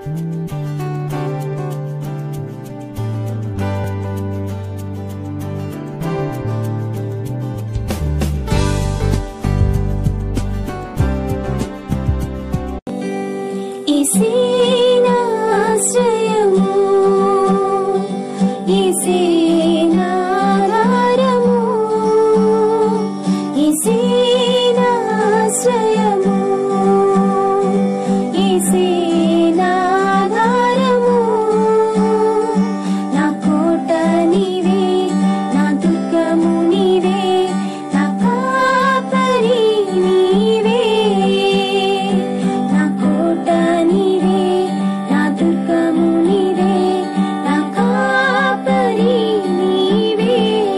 ఈసేనాశ్రయము ఈసేనాధారము ఈసేనాశ్రయము ఈసేనాధారము నా కోట నీవే నా దుర్గము నీవే నా కాపరి నీవే నా కోట నీవే నా దుర్గము నీవే నా కాపరి నీవే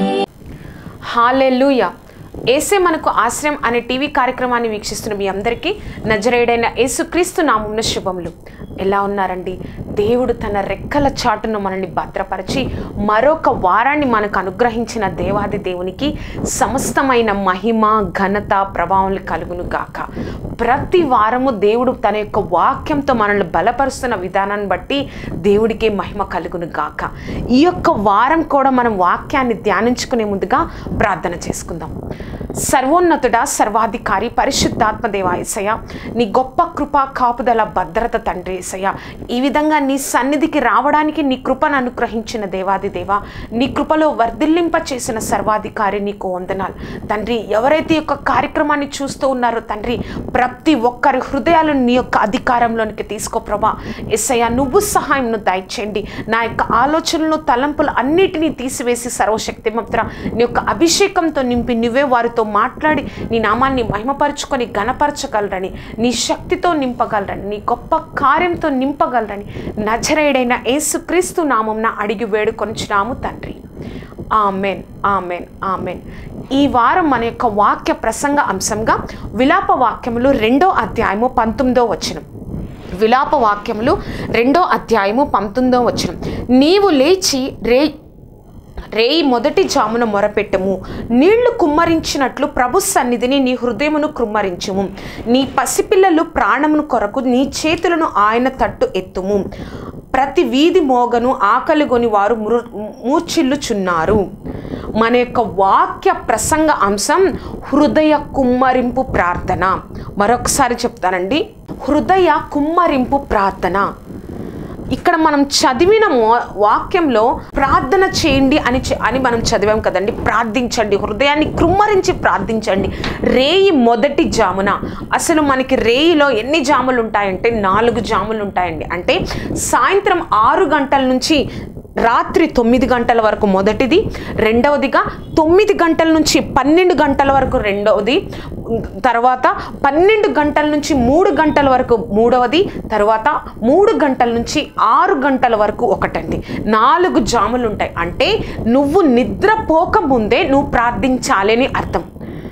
హాలెల్లుయ ఏసే మనకు ఆశ్రయం అనే టీవీ కార్యక్రమాన్ని వీక్షిస్తున్న మీ అందరికీ నజరేడైన యేసుక్రీస్తు నామమున శుభములు ఎలా ఉన్నారండి దేవుడు తన రెక్కల చాటును మనల్ని భద్రపరిచి మరొక వారాన్ని మనకు అనుగ్రహించిన దేవాది దేవునికి సమస్తమైన మహిమ ఘనత ప్రభావం కలుగును గాక ప్రతి వారము దేవుడు తన యొక్క వాక్యంతో మనల్ని బలపరుస్తున్న విధానాన్ని బట్టి దేవుడికే మహిమ కలుగును గాక ఈ యొక్క వారం కూడా మనం వాక్యాన్ని ధ్యానించుకునే ముందుగా ప్రార్థన చేసుకుందాం సర్వోన్నతుడ సర్వాధికారి పరిశుద్ధాత్మ దేవా ఏసయ్య నీ గొప్ప కృప కాపుదల భద్రత తండ్రి ఏసయ్య ఈ విధంగా నీ సన్నిధికి రావడానికి నీ కృపను అనుగ్రహించిన దేవాది దేవా నీ కృపలో వర్ధిల్లింప చేసిన సర్వాధికారి నీకు వందనాలు తండ్రి ఎవరైతే ఈ యొక్క కార్యక్రమాన్ని చూస్తూ ఉన్నారో తండ్రి ప్రతి ఒక్కరి హృదయాలను నీ యొక్క అధికారంలోనికి తీసుకో ప్రభా ఎస్ఐయా నువ్వు సహాయంను దయచేయండి నా యొక్క ఆలోచనలను తలంపులు అన్నిటినీ తీసివేసి సర్వశక్తి మంత్ర నీ యొక్క అభిషేకంతో నింపి నువ్వే వారితో మాట్లాడి నీ నామాన్ని మహిమపరచుకొని గణపరచగలరని నీ శక్తితో నింపగలరని నీ గొప్ప కార్యంతో నింపగలరని నజరేడైన యేసుక్రీస్తు నామంన అడిగి వేడుకొనిచున్నాము తండ్రి ఆమెన్ ఆమెన్ ఆమెన్ ఈ వారం మన యొక్క వాక్య ప్రసంగ అంశంగా విలాప వాక్యములు రెండో అధ్యాయము పంతొమ్మిదో వచనం విలాప వాక్యములు రెండో అధ్యాయము పంతొమ్మిదో వచనం నీవు లేచి రే రేయి మొదటి జామున మొరపెట్టము నీళ్లు కుమ్మరించినట్లు ప్రభు సన్నిధిని నీ హృదయమును కుమ్మరించుము నీ పసిపిల్లలు ప్రాణమును కొరకు నీ చేతులను ఆయన తట్టు ఎత్తుము ప్రతి వీధి మోగను ఆకలిగొని వారు మృ మూర్చిల్లుచున్నారు మన యొక్క వాక్య ప్రసంగ అంశం హృదయ కుమ్మరింపు ప్రార్థన మరొకసారి చెప్తానండి హృదయ కుమ్మరింపు ప్రార్థన ఇక్కడ మనం చదివిన మో- వాక్యంలో ప్రార్థన చేయండి అని చె- అని మనం చదివాం కదండి ప్రార్థించండి హృదయాన్ని కృమ్మరించి ప్రార్థించండి రేయి మొదటి జామున అసలు మనకి రేయిలో ఎన్ని జాములు ఉంటాయంటే నాలుగు జాములు ఉంటాయండి అంటే సాయంత్రం ఆరు గంటల నుంచి రాత్రి తొమ్మిది గంటల వరకు మొదటిది రెండవదిగా తొమ్మిది గంటల నుంచి పన్నెండు గంటల వరకు రెండవది తర్వాత పన్నెండు గంటల నుంచి మూడు గంటల వరకు మూడవది తర్వాత మూడు గంటల నుంచి ఆరు గంటల వరకు ఒకటండి నాలుగు జాములు ఉంటాయి అంటే నువ్వు నిద్రపోక ముందే నువ్వు ప్రార్థించాలి అని అర్థం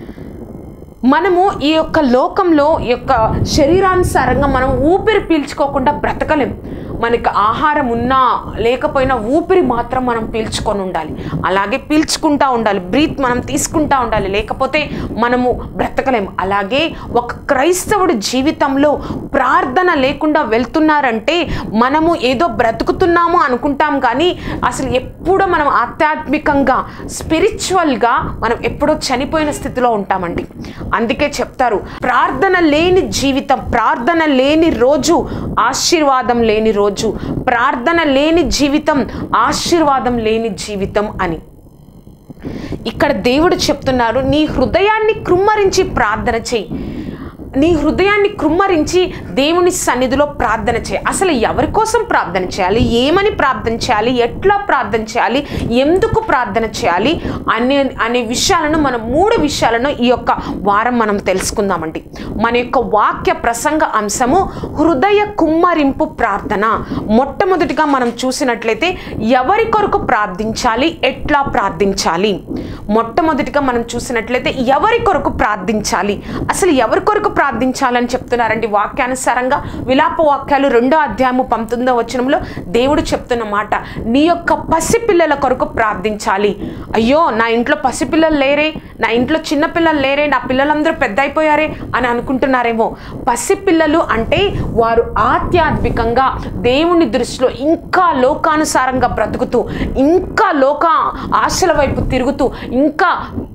మనము ఈ యొక్క లోకంలో ఈ యొక్క శరీరానుసారంగా మనం ఊపిరి పీల్చుకోకుండా బ్రతకలేం మనకి ఆహారం ఉన్నా లేకపోయినా ఊపిరి మాత్రం మనం పీల్చుకొని ఉండాలి అలాగే పీల్చుకుంటా ఉండాలి బ్రీత్ మనం తీసుకుంటా ఉండాలి లేకపోతే మనము బ్రతకలేం అలాగే ఒక క్రైస్తవుడి జీవితంలో ప్రార్థన లేకుండా వెళ్తున్నారంటే మనము ఏదో బ్రతుకుతున్నాము అనుకుంటాం కానీ అసలు ఎప్పుడో మనం ఆధ్యాత్మికంగా స్పిరిచువల్గా మనం ఎప్పుడో చనిపోయిన స్థితిలో ఉంటామండి అందుకే చెప్తారు ప్రార్థన లేని జీవితం ప్రార్థన లేని రోజు ఆశీర్వాదం లేని రోజు ప్రార్థన లేని జీవితం ఆశీర్వాదం లేని జీవితం అని ఇక్కడ దేవుడు చెప్తున్నారు నీ హృదయాన్ని కృమ్మరించి ప్రార్థన చేయి నీ హృదయాన్ని కృమ్మరించి దేవుని సన్నిధిలో ప్రార్థన చేయి అసలు ఎవరి కోసం ప్రార్థన చేయాలి ఏమని ప్రార్థన చేయాలి ఎట్లా ప్రార్థన చేయాలి ఎందుకు ప్రార్థన చేయాలి అనే అనే విషయాలను మనం మూడు విషయాలను ఈ యొక్క వారం మనం తెలుసుకుందామండి మన యొక్క వాక్య ప్రసంగ అంశము హృదయ కుమ్మరింపు ప్రార్థన మొట్టమొదటిగా మనం చూసినట్లయితే ఎవరి కొరకు ప్రార్థించాలి ఎట్లా ప్రార్థించాలి మొట్టమొదటిగా మనం చూసినట్లయితే ఎవరి కొరకు ప్రార్థించాలి అసలు ఎవరి కొరకు ప్రార్థించాలని చెప్తున్నారండి వాక్యానుసారంగా విలాప వాక్యాలు రెండో అధ్యాయము పంతొమ్మిదో వచనంలో దేవుడు చెప్తున్న మాట నీ యొక్క పసిపిల్లల కొరకు ప్రార్థించాలి అయ్యో నా ఇంట్లో పసిపిల్లలు లేరే నా ఇంట్లో చిన్న పిల్లలు లేరే నా పిల్లలందరూ పెద్ద అయిపోయారే అని అనుకుంటున్నారేమో పసిపిల్లలు అంటే వారు ఆధ్యాత్మికంగా దేవుని దృష్టిలో ఇంకా లోకానుసారంగా బ్రతుకుతూ ఇంకా లోక ఆశల వైపు తిరుగుతూ ఇంకా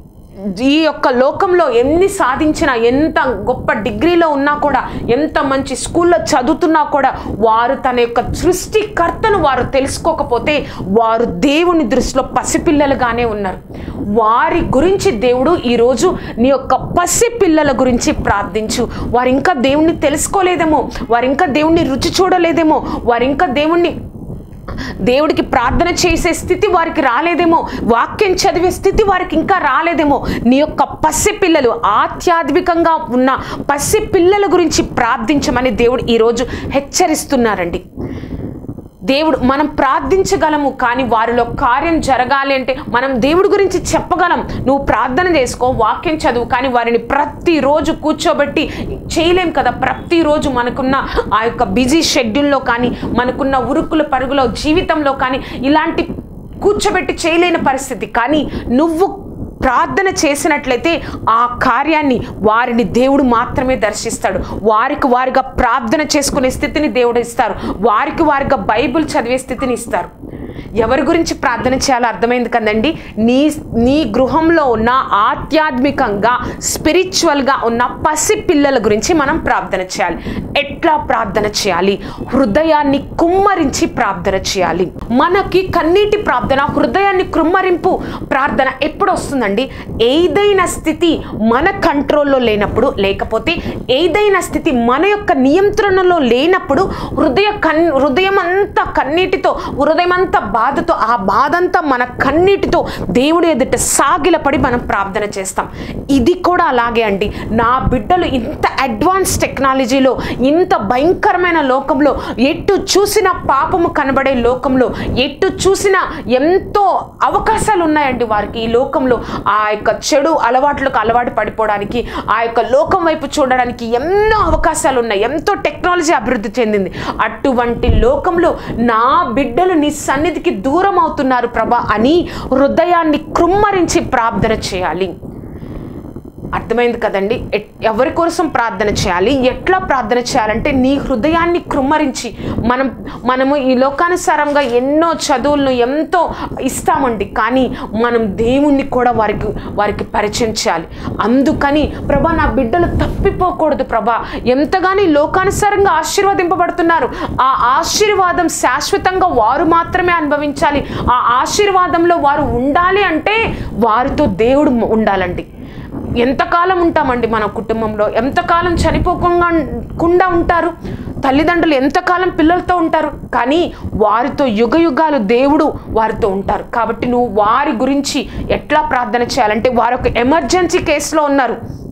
ఈ యొక్క లోకంలో ఎన్ని సాధించినా ఎంత గొప్ప డిగ్రీలో ఉన్నా కూడా ఎంత మంచి స్కూల్లో చదువుతున్నా కూడా వారు తన యొక్క సృష్టికర్తను వారు తెలుసుకోకపోతే వారు దేవుని దృష్టిలో పసిపిల్లలుగానే ఉన్నారు వారి గురించి దేవుడు ఈరోజు నీ యొక్క పసిపిల్లల గురించి ప్రార్థించు వారు ఇంకా దేవుణ్ణి తెలుసుకోలేదేమో వారు ఇంకా దేవుణ్ణి రుచి చూడలేదేమో వారు ఇంకా దేవుణ్ణి దేవుడికి ప్రార్థన చేసే స్థితి వారికి రాలేదేమో వాక్యం చదివే స్థితి వారికి ఇంకా రాలేదేమో నీ యొక్క పసి పిల్లలు ఆధ్యాత్మికంగా ఉన్న పసి పిల్లల గురించి ప్రార్థించమని దేవుడు ఈరోజు హెచ్చరిస్తున్నారండి దేవుడు మనం ప్రార్థించగలము కానీ వారిలో కార్యం జరగాలి అంటే మనం దేవుడి గురించి చెప్పగలం నువ్వు ప్రార్థన చేసుకో వాక్యం చదువు కానీ వారిని ప్రతిరోజు కూర్చోబెట్టి చేయలేం కదా ప్రతిరోజు మనకున్న ఆ యొక్క బిజీ షెడ్యూల్లో కానీ మనకున్న ఉరుకుల పరుగులో జీవితంలో కానీ ఇలాంటి కూర్చోబెట్టి చేయలేని పరిస్థితి కానీ నువ్వు ప్రార్థన చేసినట్లయితే ఆ కార్యాన్ని వారిని దేవుడు మాత్రమే దర్శిస్తాడు వారికి వారిగా ప్రార్థన చేసుకునే స్థితిని దేవుడు ఇస్తారు వారికి వారిగా బైబిల్ చదివే స్థితిని ఇస్తారు ఎవరి గురించి ప్రార్థన చేయాలో అర్థమైంది కదండి నీ నీ గృహంలో ఉన్న ఆధ్యాత్మికంగా స్పిరిచువల్గా ఉన్న పసి పిల్లల గురించి మనం ప్రార్థన చేయాలి ఎట్లా ప్రార్థన చేయాలి హృదయాన్ని కుమ్మరించి ప్రార్థన చేయాలి మనకి కన్నీటి ప్రార్థన హృదయాన్ని కుమ్మరింపు ప్రార్థన ఎప్పుడు వస్తుందండి ఏదైనా స్థితి మన కంట్రోల్లో లేనప్పుడు లేకపోతే ఏదైనా స్థితి మన యొక్క నియంత్రణలో లేనప్పుడు హృదయ కన్ హృదయం అంతా కన్నీటితో హృదయం అంతా బాధతో ఆ బాధ అంతా మన కన్నీటితో దేవుడి ఎదుట సాగిలపడి మనం ప్రార్థన చేస్తాం ఇది కూడా అలాగే అండి నా బిడ్డలు ఇంత అడ్వాన్స్ టెక్నాలజీలో ఇంత భయంకరమైన లోకంలో ఎటు చూసిన పాపము కనబడే లోకంలో ఎటు చూసినా ఎంతో అవకాశాలు ఉన్నాయండి వారికి ఈ లోకంలో ఆ యొక్క చెడు అలవాట్లకు అలవాటు పడిపోవడానికి ఆ యొక్క లోకం వైపు చూడడానికి ఎన్నో అవకాశాలు ఉన్నాయి ఎంతో టెక్నాలజీ అభివృద్ధి చెందింది అటువంటి లోకంలో నా బిడ్డలు నీ సన్నిధికి దూరం అవుతున్నారు ప్రభా అని హృదయాన్ని కృమ్మరించి ప్రార్థన చేయాలి అర్థమైంది కదండి ఎట్- ఎవరి కోసం ప్రార్థన చేయాలి ఎట్లా ప్రార్థన చేయాలంటే నీ హృదయాన్ని కృమ్మరించి మనం మనము ఈ లోకానుసారంగా ఎన్నో చదువులను ఎంతో ఇస్తామండి కానీ మనం దేవుణ్ణి కూడా వారికి వారికి పరిచయం చేయాలి అందుకని ప్రభా నా బిడ్డలు తప్పిపోకూడదు ప్రభా ఎంతగాని లోకానుసారంగా ఆశీర్వదింపబడుతున్నారు ఆ ఆశీర్వాదం శాశ్వతంగా వారు మాత్రమే అనుభవించాలి ఆ ఆశీర్వాదంలో వారు ఉండాలి అంటే వారితో దేవుడు ఉండాలండి ఎంతకాలం ఉంటామండి మన కుటుంబంలో ఎంతకాలం చనిపోకుండా కుండా ఉంటారు తల్లిదండ్రులు ఎంతకాలం పిల్లలతో ఉంటారు కానీ వారితో యుగ యుగాలు దేవుడు వారితో ఉంటారు కాబట్టి నువ్వు వారి గురించి ఎట్లా ప్రార్థన చేయాలంటే వారు ఒక ఎమర్జెన్సీ కేసులో ఉన్నారు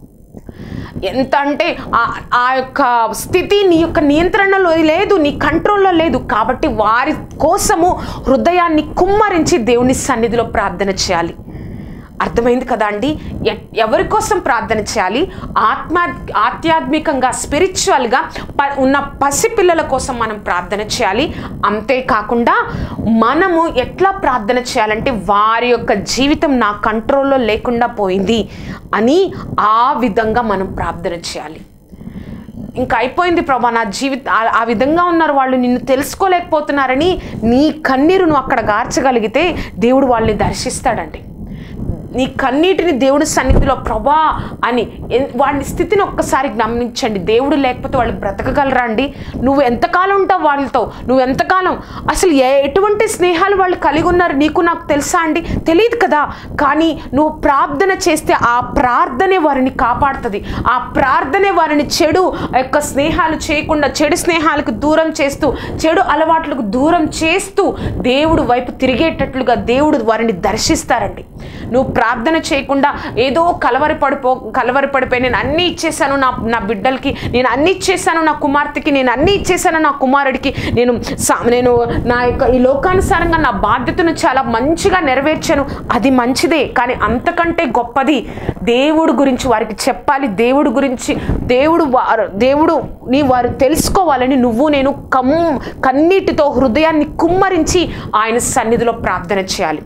ఎంత అంటే ఆ- ఆ యొక్క స్థితి నీ యొక్క నియంత్రణలో లేదు నీ కంట్రోల్లో లేదు కాబట్టి వారి కోసము హృదయాన్ని కుమ్మరించి దేవుని సన్నిధిలో ప్రార్థన చేయాలి అర్థమైంది కదా అండి ఎ- ఎవరి కోసం ప్రార్థన చేయాలి ఆత్మ ఆధ్యాత్మికంగా స్పిరిచువల్గా ప ఉన్న పసిపిల్లల కోసం మనం ప్రార్థన చేయాలి అంతేకాకుండా మనము ఎట్లా ప్రార్థన చేయాలంటే వారి యొక్క జీవితం నా కంట్రోల్లో లేకుండా పోయింది అని ఆ విధంగా మనం ప్రార్థన చేయాలి ఇంకా అయిపోయింది ప్రభా నా జీవిత ఆ- ఆ విధంగా ఉన్నారు వాళ్ళు నిన్ను తెలుసుకోలేకపోతున్నారని నీ కన్నీరు నువ్వు అక్కడ గార్చగలిగితే దేవుడు వాళ్ళని దర్శిస్తాడండి నీ కన్నీటిని దేవుడి సన్నిధిలో ప్రభా అని ఎన్- వాడి స్థితిని ఒక్కసారి గమనించండి దేవుడు లేకపోతే వాళ్ళు బ్రతకగలరా అండి నువ్వు ఎంతకాలం ఉంటావు వాళ్ళతో నువ్వు ఎంతకాలం అసలు ఏ- ఎటువంటి స్నేహాలు వాళ్ళు కలిగి ఉన్నారు నీకు నాకు తెలుసా అండి తెలియదు కదా కానీ నువ్వు ప్రార్థన చేస్తే ఆ ప్రార్థనే వారిని కాపాడుతుంది ఆ ప్రార్థనే వారిని చెడు యొక్క స్నేహాలు చేయకుండా చెడు స్నేహాలకు దూరం చేస్తూ చెడు అలవాట్లకు దూరం చేస్తూ దేవుడు వైపు తిరిగేటట్లుగా దేవుడు వారిని దర్శిస్తారండి నువ్వు ప్రార్థన చేయకుండా ఏదో కలవరి పడిపో కలవరి పడిపోయి నేను అన్నీ ఇచ్చేసాను నా నా బిడ్డలకి నేను అన్నీ ఇచ్చేసాను నా కుమార్తెకి నేను అన్నీ ఇచ్చేసాను నా కుమారుడికి నేను సా- నేను నా యొక్క ఈ లోకానుసారంగా నా బాధ్యతను చాలా మంచిగా నెరవేర్చాను అది మంచిదే కానీ అంతకంటే గొప్పది దేవుడు గురించి వారికి చెప్పాలి దేవుడు గురించి దేవుడు వారు దేవుడు నీ వారు తెలుసుకోవాలని నువ్వు నేను కమ్ కన్నీటితో హృదయాన్ని కుమ్మరించి ఆయన సన్నిధిలో ప్రార్థన చేయాలి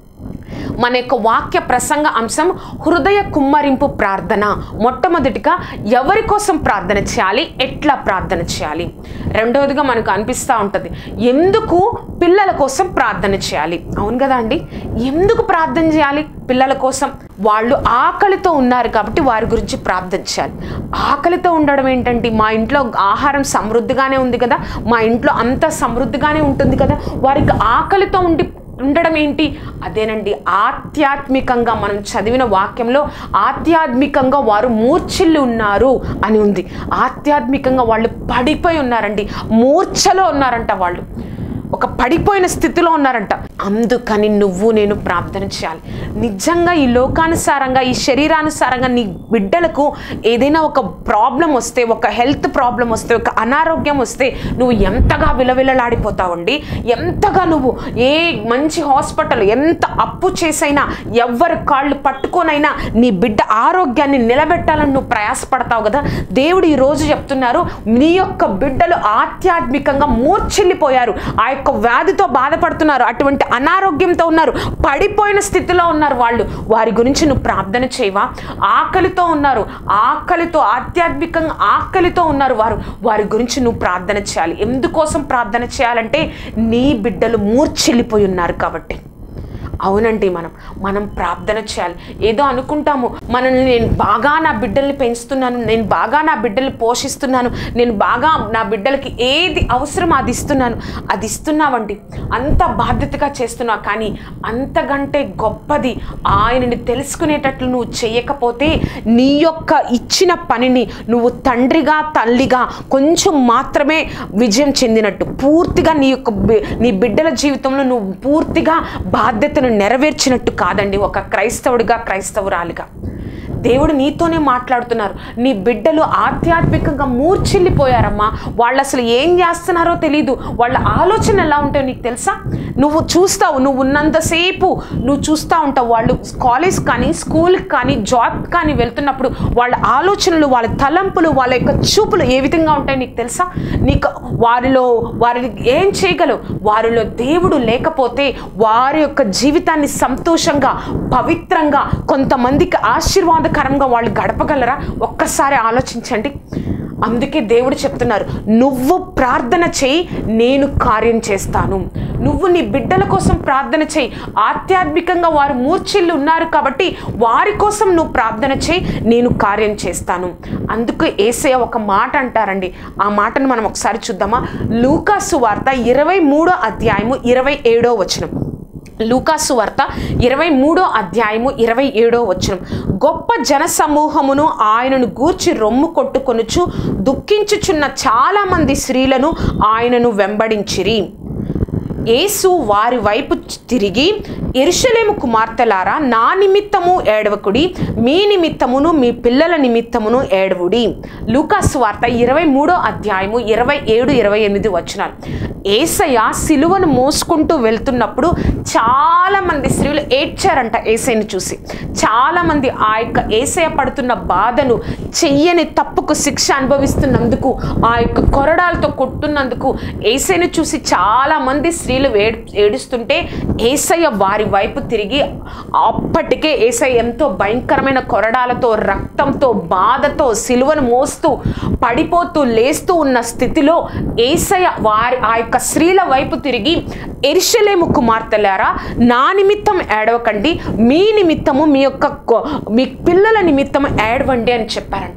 మన యొక్క వాక్య ప్రసంగ అంశం హృదయ కుమ్మరింపు ప్రార్థన మొట్టమొదటిగా ఎవరి కోసం ప్రార్థన చేయాలి ఎట్లా ప్రార్థన చేయాలి రెండవదిగా మనకు అనిపిస్తూ ఉంటుంది ఎందుకు పిల్లల కోసం ప్రార్థన చేయాలి అవును కదా అండి ఎందుకు ప్రార్థన చేయాలి పిల్లల కోసం వాళ్ళు ఆకలితో ఉన్నారు కాబట్టి వారి గురించి ప్రార్థన చేయాలి ఆకలితో ఉండడం ఏంటంటే మా ఇంట్లో ఆహారం సమృద్ధిగానే ఉంది కదా మా ఇంట్లో అంత సమృద్ధిగానే ఉంటుంది కదా వారికి ఆకలితో ఉండి ఉండడం ఏంటి అదేనండి ఆధ్యాత్మికంగా మనం చదివిన వాక్యంలో ఆధ్యాత్మికంగా వారు మూర్ఛిల్లి ఉన్నారు అని ఉంది ఆధ్యాత్మికంగా వాళ్ళు పడిపోయి ఉన్నారండి మూర్ఛలో ఉన్నారంట వాళ్ళు ఒక పడిపోయిన స్థితిలో ఉన్నారంట అందుకని నువ్వు నేను ప్రార్థన చేయాలి నిజంగా ఈ లోకానుసారంగా ఈ శరీరానుసారంగా నీ బిడ్డలకు ఏదైనా ఒక ప్రాబ్లం వస్తే ఒక హెల్త్ ప్రాబ్లం వస్తే ఒక అనారోగ్యం వస్తే నువ్వు ఎంతగా విలవిలలాడిపోతావండి ఎంతగా నువ్వు ఏ మంచి హాస్పిటల్ ఎంత అప్పు చేసైనా ఎవ్వరి కాళ్ళు పట్టుకోనైనా నీ బిడ్డ ఆరోగ్యాన్ని నిలబెట్టాలని నువ్వు ప్రయాసపడతావు కదా దేవుడు ఈ రోజు చెప్తున్నారు నీ యొక్క బిడ్డలు ఆధ్యాత్మికంగా మూర్ఛిల్లిపోయారు ఆ యొక్క వ్యాధితో బాధపడుతున్నారు అటువంటి అనారోగ్యంతో ఉన్నారు పడిపోయిన స్థితిలో ఉన్నారు వాళ్ళు వారి గురించి నువ్వు ప్రార్థన చేయవా ఆకలితో ఉన్నారు ఆకలితో ఆధ్యాత్మికంగా ఆకలితో ఉన్నారు వారు వారి గురించి నువ్వు ప్రార్థన చేయాలి ఎందుకోసం ప్రార్థన చేయాలంటే నీ బిడ్డలు మూర్ఛిల్లిపోయి ఉన్నారు కాబట్టి అవునండి మనం మనం ప్రార్థన చేయాలి ఏదో అనుకుంటాము మనల్ని నేను బాగా నా బిడ్డల్ని పెంచుతున్నాను నేను బాగా నా బిడ్డల్ని పోషిస్తున్నాను నేను బాగా నా బిడ్డలకి ఏది అవసరం అది ఇస్తున్నాను అది ఇస్తున్నావండి అంత బాధ్యతగా చేస్తున్నావు కానీ అంతకంటే గొప్పది ఆయనని తెలుసుకునేటట్లు నువ్వు చేయకపోతే నీ యొక్క ఇచ్చిన పనిని నువ్వు తండ్రిగా తల్లిగా కొంచెం మాత్రమే విజయం చెందినట్టు పూర్తిగా నీ యొక్క బి- నీ బిడ్డల జీవితంలో నువ్వు పూర్తిగా బాధ్యతను నెరవేర్చినట్టు కాదండి ఒక క్రైస్తవుడిగా క్రైస్తవురాలిగా దేవుడు నీతోనే మాట్లాడుతున్నారు నీ బిడ్డలు ఆధ్యాత్మికంగా మూర్చిల్లిపోయారమ్మా వాళ్ళు అసలు ఏం చేస్తున్నారో తెలియదు వాళ్ళ ఆలోచన ఎలా ఉంటాయో నీకు తెలుసా నువ్వు చూస్తావు నువ్వు ఉన్నంతసేపు నువ్వు చూస్తూ ఉంటావు వాళ్ళు కాలేజ్ కానీ స్కూల్కి కానీ జాబ్ కానీ వెళ్తున్నప్పుడు వాళ్ళ ఆలోచనలు వాళ్ళ తలంపులు వాళ్ళ యొక్క చూపులు ఏ విధంగా ఉంటాయో నీకు తెలుసా నీకు వారిలో వారిని ఏం చేయగలవు వారిలో దేవుడు లేకపోతే వారి యొక్క జీవితాన్ని సంతోషంగా పవిత్రంగా కొంతమందికి ఆశీర్వాదకరంగా వాళ్ళు గడపగలరా ఒక్కసారి ఆలోచించండి అందుకే దేవుడు చెప్తున్నారు నువ్వు ప్రార్థన చేయి నేను కార్యం చేస్తాను నువ్వు నీ బిడ్డల కోసం ప్రార్థన చేయి ఆధ్యాత్మికంగా వారు మూర్ఛిల్లు ఉన్నారు కాబట్టి వారి కోసం నువ్వు ప్రార్థన చేయి నేను కార్యం చేస్తాను అందుకు ఏసయ్య ఒక మాట అంటారండి ఆ మాటను మనం ఒకసారి చూద్దామా లూకాసు వార్త ఇరవై మూడో అధ్యాయము ఇరవై ఏడో వచనం లూకాసు వార్త ఇరవై మూడో అధ్యాయము ఇరవై ఏడో వచనం గొప్ప జన సమూహమును ఆయనను గూర్చి రొమ్ము కొట్టుకొనుచు దుఃఖించుచున్న చాలా మంది స్త్రీలను ఆయనను వెంబడించిరి యేసు వారి వైపు తిరిగి ఎరుషలేము కుమార్తెలారా నా నిమిత్తము ఏడవకుడి మీ నిమిత్తమును మీ పిల్లల నిమిత్తమును ఏడవుడి లూకాసు వార్త ఇరవై మూడో అధ్యాయము ఇరవై ఏడు ఇరవై ఎనిమిది వచనాలు ఏసయ్య సిలువను మోసుకుంటూ వెళ్తున్నప్పుడు చాలా మంది స్త్రీలు ఏడ్చారంట ఏసైని చూసి చాలా మంది ఆ యొక్క ఏసయ్య పడుతున్న బాధను చెయ్యని తప్పుకు శిక్ష అనుభవిస్తున్నందుకు ఆ యొక్క కొరడాలతో కొట్టున్నందుకు ఏసైని చూసి చాలా మంది స్త్రీలు ఏడు ఏడుస్తుంటే ఏసయ్య వారి వైపు తిరిగి అప్పటికే ఏసయ్య ఎంతో భయంకరమైన కొరడాలతో రక్తంతో బాధతో సిలువను మోస్తూ పడిపోతూ లేస్తూ ఉన్న స్థితిలో ఏసయ్య వారి ఆ యొక్క స్త్రీల వైపు తిరిగి ఎరిశలేము కుమార్తెలారా నా నిమిత్తం ఏడవకండి మీ నిమిత్తము మీ యొక్క కొ- మీ పిల్లల నిమిత్తం ఏడవండి అని చెప్పారంట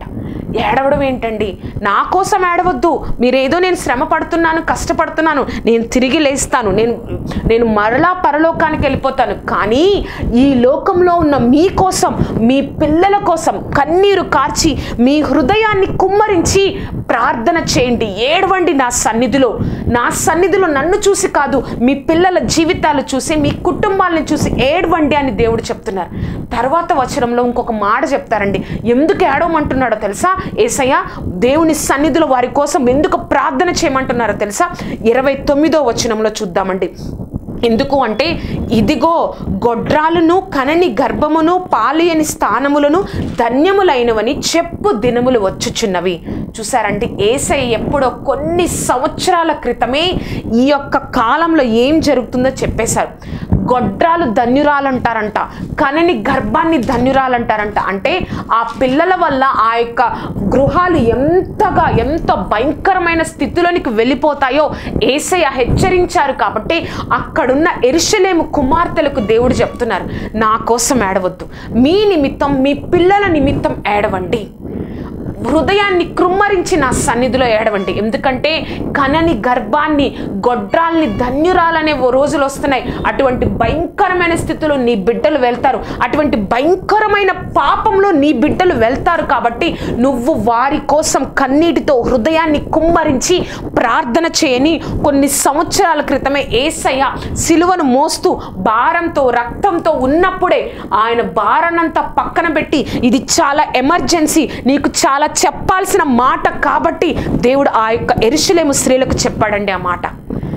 ఏడవడం ఏంటండి నా కోసం ఏడవద్దు మీరేదో నేను శ్రమ పడుతున్నాను కష్టపడుతున్నాను నేను తిరిగి లేస్తాను నేను నేను మరలా పరలోకానికి వెళ్ళిపోతాను కానీ ఈ లోకంలో ఉన్న మీ కోసం మీ పిల్లల కోసం కన్నీరు కార్చి మీ హృదయాన్ని కుమ్మరించి ప్రార్థన చేయండి ఏడవండి నా సన్నిధిలో నా సన్నిధిలో నన్ను చూసి కాదు మీ పిల్లల జీవితాలు చూసి మీ కుటుంబాలను చూసి ఏడవండి అని దేవుడు చెప్తున్నారు తర్వాత వచనంలో ఇంకొక మాట చెప్తారండి ఎందుకు ఏడవమంటున్నాడో తెలుసా ఏసయ్య దేవుని సన్నిధిలో వారి కోసం ఎందుకు ప్రార్థన చేయమంటున్నారో తెలుసా ఇరవై తొమ్మిదో వచనంలో చూద్దామండి ఎందుకు అంటే ఇదిగో గొడ్రాలను కనని గర్భమును పాలియని స్థానములను ధన్యములైనవని చెప్పు దినములు వచ్చుచున్నవి చూసారంటే ఏసై ఎప్పుడో కొన్ని సంవత్సరాల క్రితమే ఈ యొక్క కాలంలో ఏం జరుగుతుందో చెప్పేశారు గొడ్రాలు ధన్యురాలంటారంట కనని గర్భాన్ని ధన్యురాలంటారంట అంటే ఆ పిల్లల వల్ల ఆ యొక్క గృహాలు ఎంతగా ఎంత భయంకరమైన స్థితిలోనికి వెళ్ళిపోతాయో ఏసయ్య హెచ్చరించారు కాబట్టి అక్కడున్న ఎరుషలేము కుమార్తెలకు దేవుడు చెప్తున్నారు నా కోసం ఏడవద్దు మీ నిమిత్తం మీ పిల్లల నిమిత్తం ఏడవండి హృదయాన్ని కృమ్మరించి నా సన్నిధిలో ఏడవండి ఎందుకంటే కనని గర్భాన్ని గొడ్రాల్ని ధన్యురాలనే ఓ రోజులు వస్తున్నాయి అటువంటి భయంకరమైన స్థితిలో నీ బిడ్డలు వెళ్తారు అటువంటి భయంకరమైన పాపంలో నీ బిడ్డలు వెళ్తారు కాబట్టి నువ్వు వారి కోసం కన్నీటితో హృదయాన్ని కుమ్మరించి ప్రార్థన చేయని కొన్ని సంవత్సరాల క్రితమే ఏసయ్య సిలువను మోస్తూ భారంతో రక్తంతో ఉన్నప్పుడే ఆయన భారానంతా పక్కన పెట్టి ఇది చాలా ఎమర్జెన్సీ నీకు చాలా చెప్పాల్సిన మాట కాబట్టి దేవుడు ఆ యొక్క ఎరుషులేము స్త్రీలకు చెప్పాడండి ఆ మాట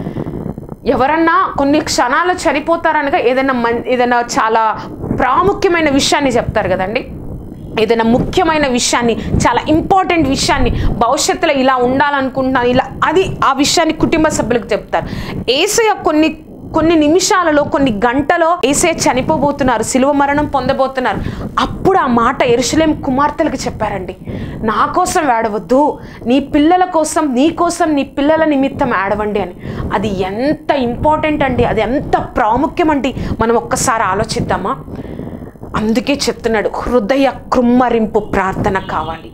ఎవరన్నా కొన్ని క్షణాలు చనిపోతారనగా ఏదైనా మన్ ఏదైనా చాలా ప్రాముఖ్యమైన విషయాన్ని చెప్తారు కదండి ఏదైనా ముఖ్యమైన విషయాన్ని చాలా ఇంపార్టెంట్ విషయాన్ని భవిష్యత్తులో ఇలా ఉండాలనుకుంటున్నాను ఇలా అది ఆ విషయాన్ని కుటుంబ సభ్యులకు చెప్తారు ఏసయ్య కొన్ని కొన్ని నిమిషాలలో కొన్ని గంటలో ఏసే చనిపోబోతున్నారు సిలువ మరణం పొందబోతున్నారు అప్పుడు ఆ మాట ఎరుసలేం కుమార్తెలకు చెప్పారండి నా కోసం ఏడవద్దు నీ పిల్లల కోసం నీ కోసం నీ పిల్లల నిమిత్తం ఏడవండి అని అది ఎంత ఇంపార్టెంట్ అండి అది ఎంత ప్రాముఖ్యం అండి మనం ఒక్కసారి ఆలోచిద్దామా అందుకే చెప్తున్నాడు హృదయ కృమ్మరింపు ప్రార్థన కావాలి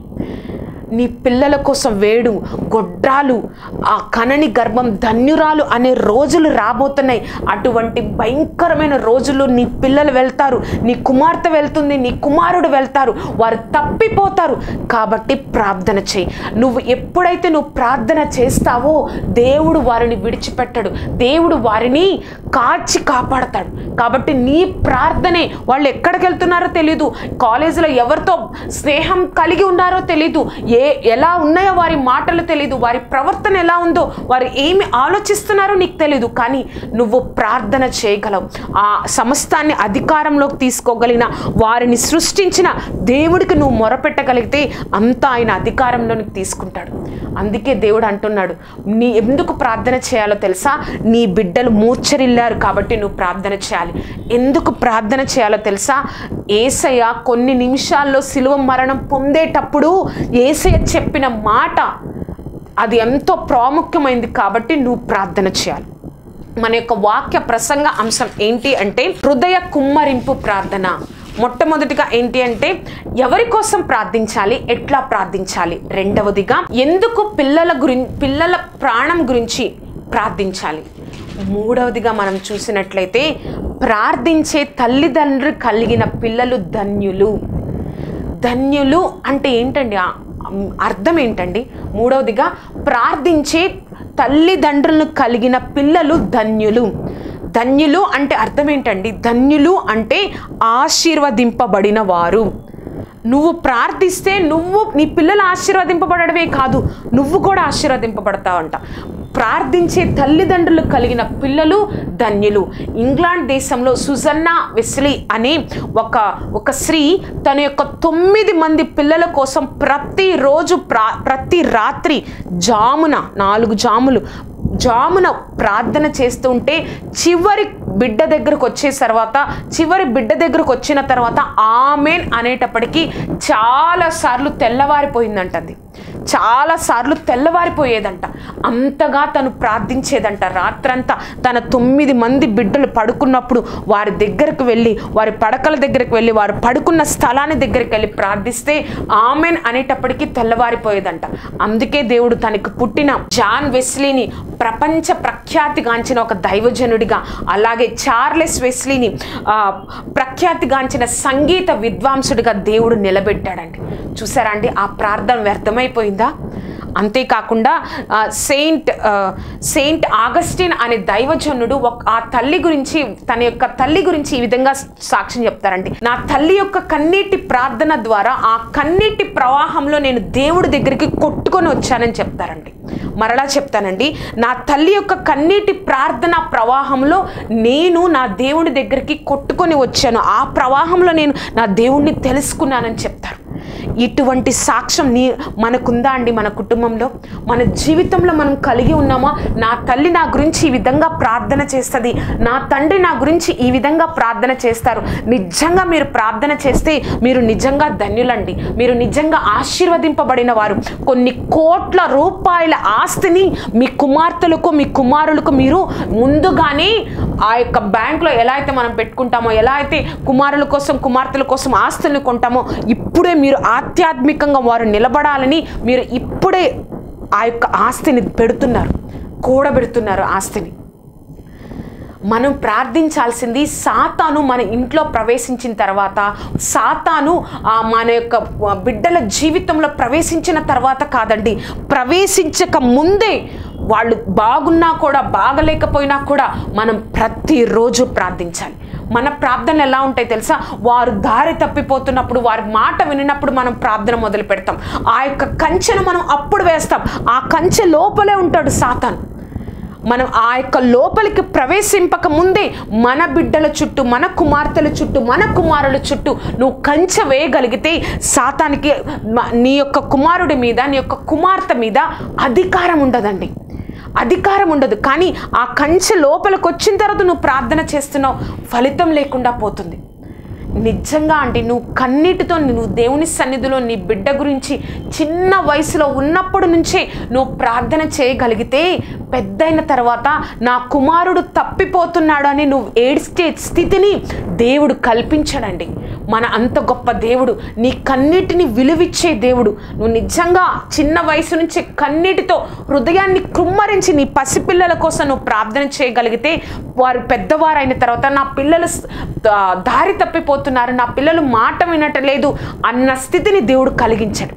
నీ పిల్లల కోసం వేడు గొడ్రాలు ఆ కనని గర్భం ధన్యురాలు అనే రోజులు రాబోతున్నాయి అటువంటి భయంకరమైన రోజుల్లో నీ పిల్లలు వెళ్తారు నీ కుమార్తె వెళ్తుంది నీ కుమారుడు వెళ్తారు వారు తప్పిపోతారు కాబట్టి ప్రార్థన చేయి నువ్వు ఎప్పుడైతే నువ్వు ప్రార్థన చేస్తావో దేవుడు వారిని విడిచిపెట్టడు దేవుడు వారిని కాచి కాపాడతాడు కాబట్టి నీ ప్రార్థనే వాళ్ళు ఎక్కడికి వెళ్తున్నారో తెలీదు కాలేజీలో ఎవరితో స్నేహం కలిగి ఉన్నారో తెలీదు ఏ ఎలా ఉన్నాయో వారి మాటలు తెలీదు వారి ప్రవర్తన ఎలా ఉందో వారు ఏమి ఆలోచిస్తున్నారో నీకు తెలీదు కానీ నువ్వు ప్రార్థన చేయగలవు ఆ సమస్తాన్ని అధికారంలోకి తీసుకోగలిగిన వారిని సృష్టించిన దేవుడికి నువ్వు మొరపెట్టగలిగితే అంతా ఆయన అధికారంలోనికి తీసుకుంటాడు అందుకే దేవుడు అంటున్నాడు నీ ఎందుకు ప్రార్థన చేయాలో తెలుసా నీ బిడ్డలు మూర్చరిల్లారు కాబట్టి నువ్వు ప్రార్థన చేయాలి ఎందుకు ప్రార్థన చేయాలో తెలుసా ఏసయ్య కొన్ని నిమిషాల్లో సిలువ మరణం పొందేటప్పుడు ఏసయ్య చెప్పిన మాట అది ఎంతో ప్రాముఖ్యమైంది కాబట్టి నువ్వు ప్రార్థన చేయాలి మన యొక్క వాక్య ప్రసంగ అంశం ఏంటి అంటే హృదయ కుమ్మరింపు ప్రార్థన మొట్టమొదటిగా ఏంటి అంటే ఎవరి కోసం ప్రార్థించాలి ఎట్లా ప్రార్థించాలి రెండవదిగా ఎందుకు పిల్లల గురి పిల్లల ప్రాణం గురించి ప్రార్థించాలి మూడవదిగా మనం చూసినట్లయితే ప్రార్థించే తల్లిదండ్రులు కలిగిన పిల్లలు ధన్యులు ధన్యులు అంటే ఏంటండి ఆ అర్థం ఏంటండి మూడవదిగా ప్రార్థించే తల్లిదండ్రులను కలిగిన పిల్లలు ధన్యులు ధన్యులు అంటే అర్థం ఏంటండి ధన్యులు అంటే ఆశీర్వదింపబడిన వారు నువ్వు ప్రార్థిస్తే నువ్వు నీ పిల్లలు ఆశీర్వదింపబడమే కాదు నువ్వు కూడా ఆశీర్వదింపబడతావంట ప్రార్థించే తల్లిదండ్రులు కలిగిన పిల్లలు ధన్యులు ఇంగ్లాండ్ దేశంలో సుజన్నా వెస్లీ అనే ఒక ఒక స్త్రీ తన యొక్క తొమ్మిది మంది పిల్లల కోసం ప్రతిరోజు ప్రా ప్రతి రాత్రి జామున నాలుగు జాములు జామున ప్రార్థన చేస్తుంటే చివరి బిడ్డ దగ్గరకు వచ్చే తర్వాత చివరి బిడ్డ దగ్గరకు వచ్చిన తర్వాత ఆమెన్ అనేటప్పటికీ చాలాసార్లు తెల్లవారిపోయిందంటది చాలా సార్లు తెల్లవారిపోయేదంట అంతగా తను ప్రార్థించేదంట రాత్రంతా తన తొమ్మిది మంది బిడ్డలు పడుకున్నప్పుడు వారి దగ్గరకు వెళ్ళి వారి పడకల దగ్గరికి వెళ్ళి వారు పడుకున్న స్థలాన్ని దగ్గరికి వెళ్ళి ప్రార్థిస్తే ఆమెన్ అనేటప్పటికీ తెల్లవారిపోయేదంట అందుకే దేవుడు తనకు పుట్టిన జాన్ వెస్లీని ప్రపంచ ప్రఖ్యాతిగాంచిన ఒక దైవజనుడిగా అలాగే చార్లెస్ వెస్లీని ఆ, ప్రఖ్యాతిగాంచిన సంగీత విద్వాంసుడిగా దేవుడు నిలబెట్టాడండి చూసారా అండి ఆ ప్రార్థన వ్యర్థమైపోయిందా అంతేకాకుండా ఆ, సెయింట్ ఆ, సెయింట్ ఆగస్టిన్ అనే దైవజనుడు ఒక ఆ తల్లి గురించి తన యొక్క తల్లి గురించి ఈ విధంగా సాక్ష్యం చెప్తారండి నా తల్లి యొక్క కన్నీటి ప్రార్థన ద్వారా ఆ కన్నీటి ప్రవాహంలో నేను దేవుడి దగ్గరికి కొట్టుకొని వచ్చానని చెప్తారండి మరలా చెప్తానండి నా తల్లి యొక్క కన్నీటి ప్రార్థన ప్రవాహంలో నేను నా దేవుడి దగ్గరికి కొట్టుకొని వచ్చాను ఆ ప్రవాహంలో నేను నా దేవుణ్ణి తెలుసుకున్నానని చెప్తారు ఇటువంటి సాక్ష్యం నీ మనకుందా అండి మన కుటుంబంలో మన జీవితంలో మనం కలిగి ఉన్నామా నా తల్లి నా గురించి ఈ విధంగా ప్రార్థన చేస్తుంది నా తండ్రి నా గురించి ఈ విధంగా ప్రార్థన చేస్తారు నిజంగా మీరు ప్రార్థన చేస్తే మీరు నిజంగా ధన్యులండి మీరు నిజంగా ఆశీర్వదింపబడిన వారు కొన్ని కోట్ల రూపాయల ఆస్తిని మీ కుమార్తెలకు మీ కుమారులకు మీరు ముందుగానే ఆ యొక్క బ్యాంక్లో ఎలా అయితే మనం పెట్టుకుంటామో ఎలా అయితే కుమారుల కోసం కుమార్తెల కోసం ఆస్తుల్ని కొంటామో ఇప్పుడే మీరు ఆధ్యాత్మికంగా వారు నిలబడాలని మీరు ఇప్పుడే ఆ యొక్క ఆస్తిని పెడుతున్నారు కూడబెడుతున్నారు ఆస్తిని మనం ప్రార్థించాల్సింది సాతాను మన ఇంట్లో ప్రవేశించిన తర్వాత సాతాను ఆ, మన యొక్క బిడ్డల జీవితంలో ప్రవేశించిన తర్వాత కాదండి ప్రవేశించక ముందే వాళ్ళు బాగున్నా కూడా బాగలేకపోయినా కూడా మనం ప్రతిరోజు ప్రార్థించాలి మన ప్రార్థనలు ఎలా ఉంటాయి తెలుసా వారు దారి తప్పిపోతున్నప్పుడు వారి మాట వినినప్పుడు మనం ప్రార్థన మొదలు పెడతాం ఆ యొక్క కంచెను మనం అప్పుడు వేస్తాం ఆ కంచె లోపలే ఉంటాడు సాతాను మనం ఆ యొక్క లోపలికి ప్రవేశింపక ముందే మన బిడ్డల చుట్టూ మన కుమార్తెల చుట్టూ మన కుమారుల చుట్టూ నువ్వు కంచె వేయగలిగితే సాతానికి మ- నీ యొక్క కుమారుడి మీద నీ యొక్క కుమార్తె మీద అధికారం ఉండదండి అధికారం ఉండదు కానీ ఆ కంచె లోపలికి వచ్చిన తర్వాత నువ్వు ప్రార్థన చేస్తున్నావు ఫలితం లేకుండా పోతుంది నిజంగా అంటే నువ్వు కన్నీటితో నువ్వు దేవుని సన్నిధిలో నీ బిడ్డ గురించి చిన్న వయసులో ఉన్నప్పటి నుంచే నువ్వు ప్రార్థన చేయగలిగితే పెద్దయిన తర్వాత నా కుమారుడు తప్పిపోతున్నాడు అని నువ్వు ఏడ్చే స్థితిని దేవుడు కల్పించడండి మన అంత గొప్ప దేవుడు నీ కన్నీటిని విలువిచ్చే దేవుడు నువ్వు నిజంగా చిన్న వయసు నుంచి కన్నీటితో హృదయాన్ని కుమ్మరించి నీ పసిపిల్లల కోసం నువ్వు ప్రార్థన చేయగలిగితే వారు పెద్దవారైన తర్వాత నా పిల్లలు స్- దా- దారి తప్పిపోతున్నారు నా పిల్లలు మాట వినటలేదు అన్న స్థితిని దేవుడు కలిగించాడు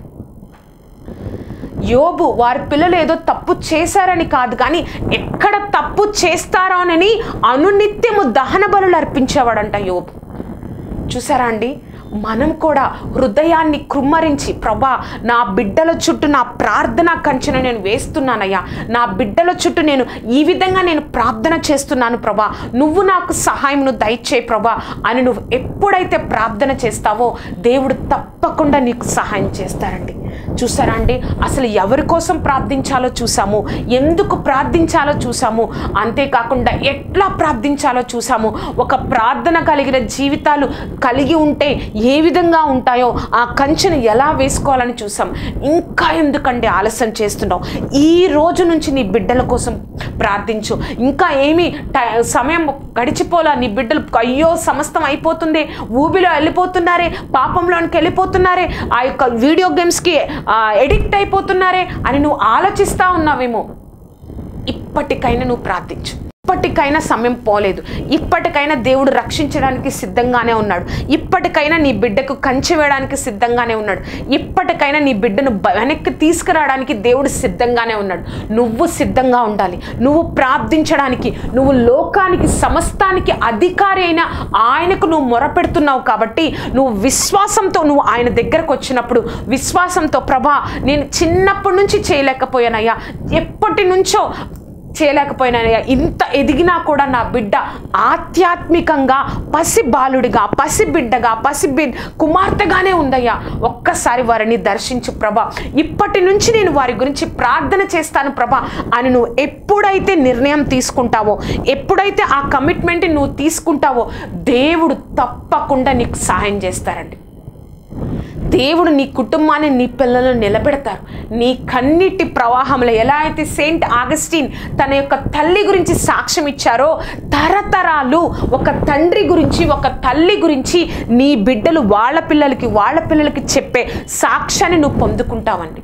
యోబు వారి పిల్లలు ఏదో తప్పు చేశారని కాదు కానీ ఎక్కడ తప్పు చేస్తారోనని అనునిత్యము దహన బలులు అర్పించేవాడంట యోబు చూసారా అండి మనం కూడా హృదయాన్ని కృమ్మరించి ప్రభా నా బిడ్డల చుట్టూ నా ప్రార్థన కంచెను నేను వేస్తున్నానయ్యా నా బిడ్డల చుట్టూ నేను ఈ విధంగా నేను ప్రార్థన చేస్తున్నాను ప్రభా నువ్వు నాకు సహాయంను దయచేయి ప్రభా అని నువ్వు ఎప్పుడైతే ప్రార్థన చేస్తావో దేవుడు తప్పకుండా నీకు సహాయం చేస్తారండి చూసారా అండి అసలు ఎవరి కోసం ప్రార్థించాలో చూసాము ఎందుకు ప్రార్థించాలో చూసాము అంతేకాకుండా ఎట్లా ప్రార్థించాలో చూసాము ఒక ప్రార్థన కలిగిన జీవితాలు కలిగి ఉంటే ఏ విధంగా ఉంటాయో ఆ కంచెను ఎలా వేసుకోవాలని చూసాం ఇంకా ఎందుకండి ఆలస్యం చేస్తున్నావు ఈ రోజు నుంచి నీ బిడ్డల కోసం ప్రార్థించు ఇంకా ఏమి టై- సమయం గడిచిపోలా నీ బిడ్డలు అయ్యో సమస్తం అయిపోతుంది ఊబిలో వెళ్ళిపోతున్నారే పాపంలోనికి వెళ్ళిపోతున్నారే ఆ యొక్క వీడియో గేమ్స్కి ఎడిక్ట్ అయిపోతున్నారే అని నువ్వు ఆలోచిస్తూ ఉన్నావేమో ఇప్పటికైనా నువ్వు ప్రార్థించు ఇప్పటికైనా సమయం పోలేదు ఇప్పటికైనా దేవుడు రక్షించడానికి సిద్ధంగానే ఉన్నాడు ఇప్పటికైనా నీ బిడ్డకు కంచె వేయడానికి సిద్ధంగానే ఉన్నాడు ఇప్పటికైనా నీ బిడ్డను బ- వెనక్కి తీసుకురావడానికి దేవుడు సిద్ధంగానే ఉన్నాడు నువ్వు సిద్ధంగా ఉండాలి నువ్వు ప్రార్థించడానికి నువ్వు లోకానికి సమస్తానికి అధికారి అయిన ఆయనకు నువ్వు మొరపెడుతున్నావు కాబట్టి నువ్వు విశ్వాసంతో నువ్వు ఆయన దగ్గరకు వచ్చినప్పుడు విశ్వాసంతో ప్రభా నేను చిన్నప్పటి నుంచి చేయలేకపోయానయ్యా ఎప్పటి నుంచో చేయలేకపోయినానయ్యా ఇంత ఎదిగినా కూడా నా బిడ్డ ఆధ్యాత్మికంగా పసి బాలుడిగా పసి బిడ్డగా పసి బి కుమార్తెగానే ఉందయ్యా ఒక్కసారి వారిని దర్శించు ప్రభా ఇప్పటి నుంచి నేను వారి గురించి ప్రార్థన చేస్తాను ప్రభా అని నువ్వు ఎప్పుడైతే నిర్ణయం తీసుకుంటావో ఎప్పుడైతే ఆ కమిట్మెంట్ నువ్వు తీసుకుంటావో దేవుడు తప్పకుండా నీకు సహాయం చేస్తారండి దేవుడు నీ కుటుంబాన్ని నీ పిల్లలను నిలబెడతారు నీ కన్నిటి ప్రవాహంలో ఎలా అయితే సెయింట్ ఆగస్టిన్ తన యొక్క తల్లి గురించి సాక్ష్యం ఇచ్చారో తరతరాలు ఒక తండ్రి గురించి ఒక తల్లి గురించి నీ బిడ్డలు వాళ్ళ పిల్లలకి వాళ్ళ పిల్లలకి చెప్పే సాక్ష్యాన్ని నువ్వు పొందుకుంటావండి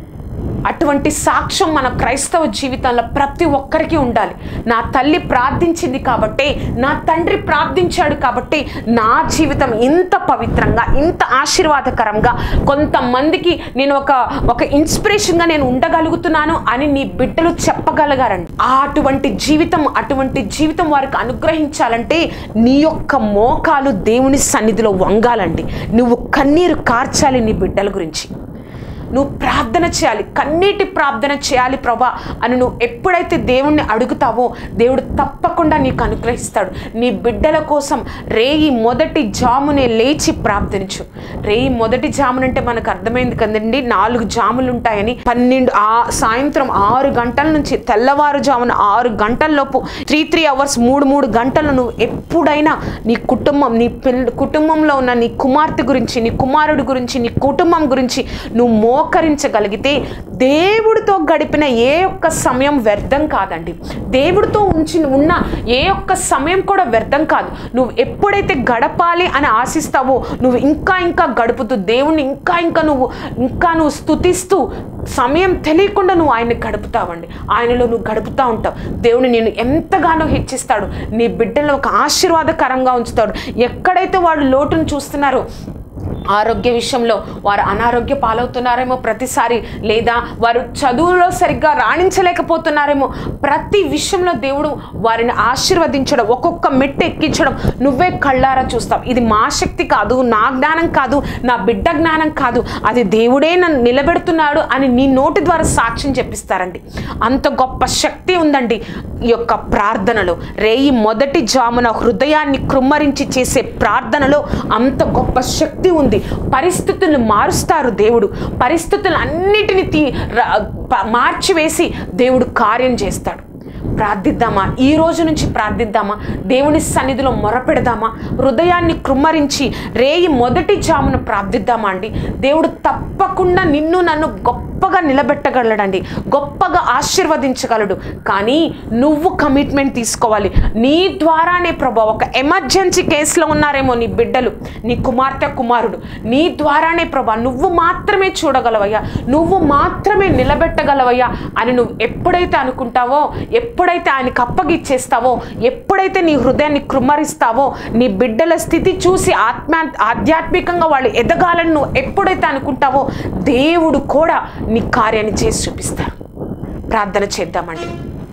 అటువంటి సాక్ష్యం మన క్రైస్తవ జీవితంలో ప్రతి ఒక్కరికి ఉండాలి నా తల్లి ప్రార్థించింది కాబట్టి నా తండ్రి ప్రార్థించాడు కాబట్టి నా జీవితం ఇంత పవిత్రంగా ఇంత ఆశీర్వాదకరంగా కొంతమందికి నేను ఒక ఒక ఇన్స్పిరేషన్గా నేను ఉండగలుగుతున్నాను అని నీ బిడ్డలు చెప్పగలగారండి ఆ అటువంటి జీవితం అటువంటి జీవితం వారికి అనుగ్రహించాలంటే నీ యొక్క మోకాలు దేవుని సన్నిధిలో వంగాలండి నువ్వు కన్నీరు కార్చాలి నీ బిడ్డల గురించి నువ్వు ప్రార్థన చేయాలి కన్నీటి ప్రార్థన చేయాలి ప్రభా అని నువ్వు ఎప్పుడైతే దేవుణ్ణి అడుగుతావో దేవుడు తప్పకుండా నీకు అనుగ్రహిస్తాడు నీ బిడ్డల కోసం రేయి మొదటి జామునే లేచి ప్రార్థించు రేయి మొదటి జామునంటే మనకు అర్థమైంది కదండి నాలుగు జాములు ఉంటాయని పన్నెండు ఆ సాయంత్రం ఆరు గంటల నుంచి తెల్లవారుజామున ఆరు గంటల్లోపు త్రీ త్రీ అవర్స్ మూడు మూడు గంటలు నువ్వు ఎప్పుడైనా నీ కుటుంబం నీ పిల్ల కుటుంబంలో ఉన్న నీ కుమార్తె గురించి నీ కుమారుడి గురించి నీ కుటుంబం గురించి నువ్వు మోకరించగలిగితే దేవుడితో గడిపిన ఏ ఒక్క సమయం వ్యర్థం కాదండి దేవుడితో ఉంచి ఉన్న ఏ ఒక్క సమయం కూడా వ్యర్థం కాదు నువ్వు ఎప్పుడైతే గడపాలి అని ఆశిస్తావో నువ్వు ఇంకా ఇంకా గడుపుతూ దేవుణ్ణి ఇంకా ఇంకా నువ్వు ఇంకా నువ్వు స్తుతిస్తూ సమయం తెలియకుండా నువ్వు ఆయన్ని గడుపుతావండి ఆయనలో నువ్వు గడుపుతూ ఉంటావు దేవుని నేను ఎంతగానో హెచ్చిస్తాడు నీ బిడ్డలో ఒక ఆశీర్వాదకరంగా ఉంచుతాడు ఎక్కడైతే వాళ్ళు లోటును చూస్తున్నారో ఆరోగ్య విషయంలో వారు అనారోగ్య పాలవుతున్నారేమో ప్రతిసారి లేదా వారు చదువులో సరిగ్గా రాణించలేకపోతున్నారేమో ప్రతి విషయంలో దేవుడు వారిని ఆశీర్వదించడం ఒక్కొక్క మెట్టు ఎక్కించడం నువ్వే కళ్ళారా చూస్తావు ఇది మా శక్తి కాదు నా జ్ఞానం కాదు నా బిడ్డ జ్ఞానం కాదు అది దేవుడే నన్ను నిలబెడుతున్నాడు అని నీ నోటి ద్వారా సాక్ష్యం చెప్పిస్తారండి అంత గొప్ప శక్తి ఉందండి ఈ యొక్క ప్రార్థనలో రేయి మొదటి జామున హృదయాన్ని కృమ్మరించి చేసే ప్రార్థనలో అంత గొప్ప శక్తి ఉంది పరిస్థితులను మారుస్తారు దేవుడు పరిస్థితులు అన్నిటిని తీ ర- ప- మార్చివేసి దేవుడు కార్యం చేస్తాడు ప్రార్థిద్దామా ఈ రోజు నుంచి ప్రార్థిద్దామా దేవుని సన్నిధిలో మొరపెడదామా హృదయాన్ని కృమ్మరించి రేయి మొదటి జామున ప్రార్థిద్దామా అండి దేవుడు తప్పకుండా నిన్ను నన్ను గొప్పగా నిలబెట్టగలడండి గొప్పగా ఆశీర్వదించగలడు కానీ నువ్వు కమిట్మెంట్ తీసుకోవాలి నీ ద్వారానే ప్రభా ఒక ఎమర్జెన్సీ కేసులో ఉన్నారేమో నీ బిడ్డలు నీ కుమార్తె కుమారుడు నీ ద్వారానే ప్రభా నువ్వు మాత్రమే చూడగలవయ్యా నువ్వు మాత్రమే నిలబెట్టగలవయ్యా అని నువ్వు ఎప్పుడైతే అనుకుంటావో ఎప్పుడైతే ఆయనకి అప్పగిచ్చేస్తావో ఎప్పుడైతే నీ హృదయాన్ని కృమ్మరిస్తావో నీ బిడ్డల స్థితి చూసి ఆత్మ ఆధ్యాత్మికంగా వాళ్ళు ఎదగాలని నువ్వు ఎప్పుడైతే అనుకుంటావో దేవుడు కూడా నీ కార్యాన్ని చేసి చూపిస్తారు ప్రార్థన చేద్దామండి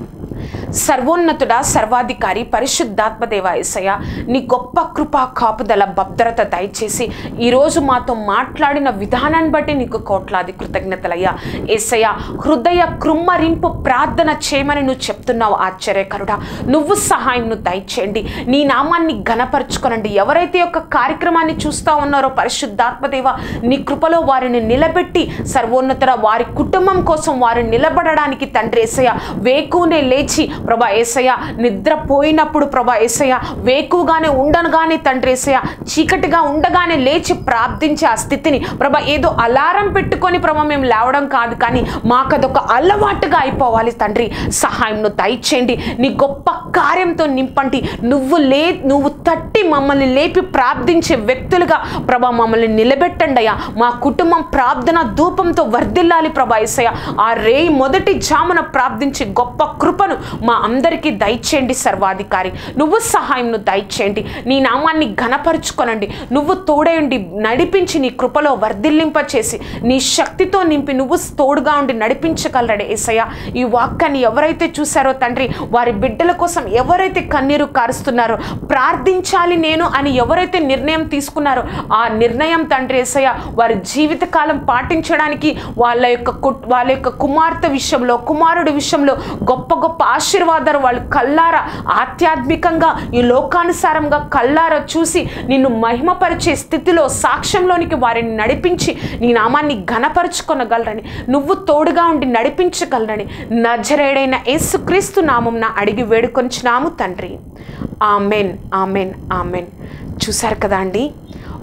సర్వోన్నతుడా సర్వాధికారి పరిశుద్ధాత్మదేవ ఏసయ్య నీ గొప్ప కృప కాపుదల భద్రత దయచేసి ఈరోజు మాతో మాట్లాడిన విధానాన్ని బట్టి నీకు కోట్లాది కృతజ్ఞతలయ్యా ఏసయ్య హృదయ కృమ్మరింపు ప్రార్థన చేయమని నువ్వు చెప్తున్నావు ఆశ్చర్యకరుడా నువ్వు సహాయం దయచేయండి నీ నామాన్ని ఘనపరచుకోనండి ఎవరైతే యొక్క కార్యక్రమాన్ని చూస్తూ ఉన్నారో పరిశుద్ధాత్మదేవ నీ కృపలో వారిని నిలబెట్టి సర్వోన్నతుడ వారి కుటుంబం కోసం వారు నిలబడడానికి తండ్రి ఏసయ్య వేకునే లేచి ప్రభా ఏసయ్య నిద్రపోయినప్పుడు ప్రభా ఏసయ్య వేకుగానే ఉండగానే తండ్రి ఏసయ్య చీకటిగా ఉండగానే లేచి ప్రార్థించే ఆ స్థితిని ప్రభా ఏదో అలారం పెట్టుకొని ప్రభా మేము లేవడం కాదు కానీ మాకు అదొక అలవాటుగా అయిపోవాలి తండ్రి సహాయంను దయచేయండి నీ గొప్ప కార్యంతో నింపండి నువ్వు లే నువ్వు తట్టి మమ్మల్ని లేపి ప్రార్థించే వ్యక్తులుగా ప్రభా మమ్మల్ని నిలబెట్టండి అయ్యా మా కుటుంబం ప్రార్థన ధూపంతో వర్ధిల్లాలి ప్రభా ఏసయ్య ఆ రేయి మొదటి జామున ప్రార్థించే గొప్ప కృపను మా అందరికీ దయచేయండి సర్వాధికారి నువ్వు సహాయంను దయచేయండి నీ నామాన్ని ఘనపరుచుకొనండి నువ్వు తోడేయండి నడిపించి నీ కృపలో వర్ధిల్లింప చేసి నీ శక్తితో నింపి నువ్వు తోడుగా ఉండి నడిపించగలరడే ఏసయ్య ఈ వాక్యాన్ని ఎవరైతే చూశారో తండ్రి వారి బిడ్డల కోసం ఎవరైతే కన్నీరు కారుస్తున్నారో ప్రార్థించాలి నేను అని ఎవరైతే నిర్ణయం తీసుకున్నారో ఆ నిర్ణయం తండ్రి ఏసయ్య వారి జీవితకాలం పాటించడానికి వాళ్ళ యొక్క కు- వాళ్ళ యొక్క కుమార్తె విషయంలో కుమారుడి విషయంలో గొప్ప గొప్ప ఆశీర్వాదాలు వాళ్ళు కల్లారా ఆధ్యాత్మికంగా ఈ లోకానుసారంగా కల్లారా చూసి నిన్ను మహిమపరిచే స్థితిలో సాక్ష్యంలోనికి వారిని నడిపించి నీ నామాన్ని ఘనపరుచుకొనగలరని నువ్వు తోడుగా ఉండి నడిపించగలరని నజరేడైన యేసుక్రీస్తు నామంన అడిగి వేడుకొంచున్నాము తండ్రి ఆమెన్ ఆమెన్ ఆమెన్ చూశారు కదా అండి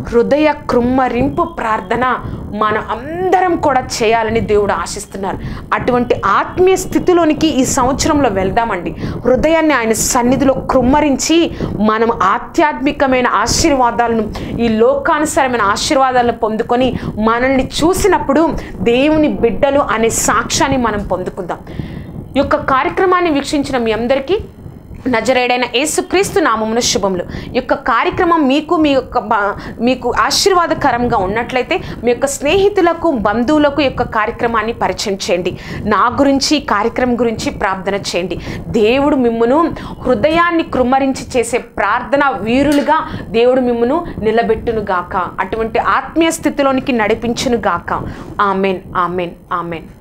హృదయ కృమ్మరింపు ప్రార్థన మన అందరం కూడా చేయాలని దేవుడు ఆశిస్తున్నారు అటువంటి ఆత్మీయ స్థితిలోనికి ఈ సంవత్సరంలో వెళ్దామండి హృదయాన్ని ఆయన సన్నిధిలో కృమ్మరించి మనం ఆధ్యాత్మికమైన ఆశీర్వాదాలను ఈ లోకానుసారమైన ఆశీర్వాదాలను పొందుకొని మనల్ని చూసినప్పుడు దేవుని బిడ్డలు అనే సాక్ష్యాన్ని మనం పొందుకుందాం ఈ యొక్క కార్యక్రమాన్ని వీక్షించిన మీ అందరికీ నజరేడైన యేసుక్రీస్తు నామమున శుభములు ఈ యొక్క కార్యక్రమం మీకు మీ యొక్క బ- మీకు ఆశీర్వాదకరంగా ఉన్నట్లయితే మీ యొక్క స్నేహితులకు బంధువులకు ఈ యొక్క కార్యక్రమాన్ని పరిచయం చేయండి నా గురించి ఈ కార్యక్రమం గురించి ప్రార్థన చేయండి దేవుడు మిమ్మును హృదయాన్ని కృమ్మరించి చేసే ప్రార్థన వీరులుగా దేవుడు మిమ్మును నిలబెట్టును గాక అటువంటి ఆత్మీయ స్థితిలోనికి నడిపించును గాక ఆమెన్ ఆమెన్ ఆమెన్